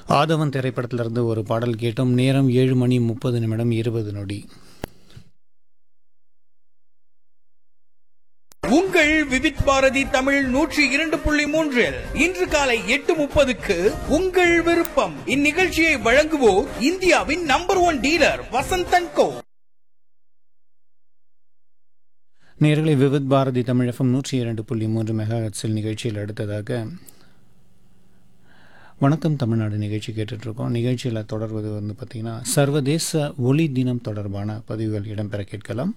ஆதவன் திரைப்படத்திலிருந்து ஒரு பாடல் கேட்டோம் நேரம் ஏழு மணி முப்பது நிமிடம் இருபது நொடி உங்கள் விவித் பாரதி தமிழ் நூற்றி இரண்டு புள்ளி மூன்றில் இன்று காலை எட்டு முப்பதுக்கு உங்கள் விருப்பம் இந்நிகழ்ச்சியை வழங்குவோர் இந்தியாவின் number one dealer Vasanthan Co நேர்களை விவித் பாரதி தமிழ் எஃப்எம் நூற்றி இரண்டு புள்ளி மூன்று மெகாஹெட்ஸில் நிகழ்ச்சியில் அடுத்ததாக வணக்கம் தமிழ்நாடு நிகழ்ச்சி கேட்டுட்ருக்கோம் நிகழ்ச்சியில் தொடர்வது வந்து பார்த்திங்கன்னா சர்வதேச ஒளி தினம் தொடர்பான பதிவுகள் இடம்பெற கேட்கலாம்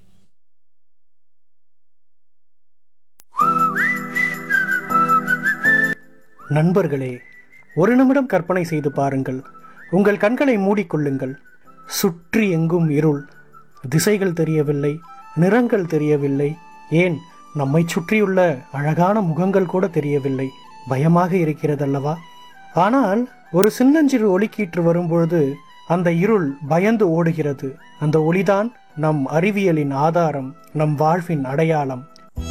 நண்பர்களே ஒரு நிமிடம் கற்பனை செய்து பாருங்கள் உங்கள் கண்களை மூடிக்கொள்ளுங்கள் சுற்றி எங்கும் இருள் திசைகள் தெரியவில்லை நிறங்கள் தெரியவில்லை ஏன் நம்மை சுற்றியுள்ள அழகான முகங்கள் கூட தெரியவில்லை பயமாக இருக்கிறதல்லவா ஆனால் ஒரு சின்னஞ்சிறு ஒளிக்கீற்று வரும்பொழுது அந்த இருள் பயந்து ஓடுகிறது அந்த ஒளிதான் நம் அறிவியலின் ஆதாரம் நம் வாழ்வின் அடையாளம்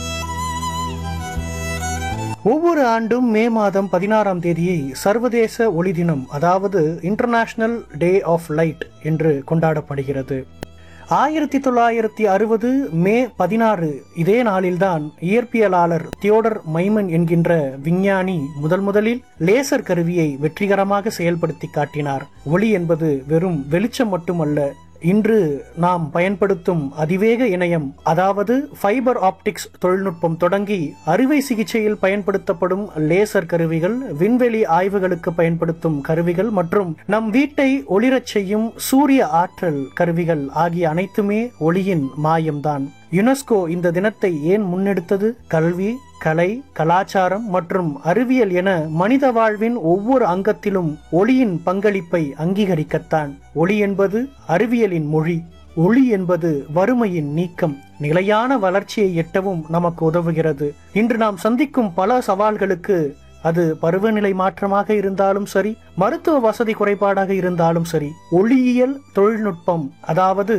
ஒவ்வொரு ஆண்டும் மே மாதம் பதினாறாம் தேதியை சர்வதேச ஒளி தினம் அதாவது இன்டர்நேஷனல் டே ஆஃப் லைட் என்று கொண்டாடப்படுகிறது ஆயிரத்தி தொள்ளாயிரத்தி அறுபது மே பதினாறு இதே நாளில்தான் இயற்பியலாளர் தியோடர் மைமன் என்கின்ற விஞ்ஞானி முதல் முதலில் லேசர் கருவியை வெற்றிகரமாக செயல்படுத்தி காட்டினார் ஒளி என்பது வெறும் வெளிச்சம் மட்டுமல்ல இன்று நாம் பயன்படுத்தும் அதிவேக இணையம் அதாவது ஃபைபர் ஆப்டிக்ஸ் தொழில்நுட்பம் தொடங்கி அறுவை சிகிச்சையில் பயன்படுத்தப்படும் லேசர் கருவிகள் விண்வெளி ஆய்வுகளுக்கு பயன்படுத்தும் கருவிகள் மற்றும் நம் வீட்டை ஒளிரச் செய்யும் சூரிய ஆற்றல் கருவிகள் ஆகிய அனைத்துமே ஒளியின் மாயம்தான் யுனெஸ்கோ இந்த தினத்தை ஏன் முன்னெடுத்தது கல்வி கலை கலாச்சாரம் மற்றும் அறிவியல் என மனித வாழ்வின் ஒவ்வொரு அங்கத்திலும் ஒளியின் பங்களிப்பை அங்கீகரிக்கத்தான் ஒளி என்பது அறிவியலின் மொழி ஒளி என்பது வறுமையின் நீக்கம் நிலையான வளர்ச்சியை எட்டவும் நமக்கு உதவுகிறது இன்று நாம் சந்திக்கும் பல சவால்களுக்கு அது பருவநிலை மாற்றமாக இருந்தாலும் சரி மருத்துவ வசதி குறைபாடாக இருந்தாலும் சரி ஒளியியல் தொழில்நுட்பம் அதாவது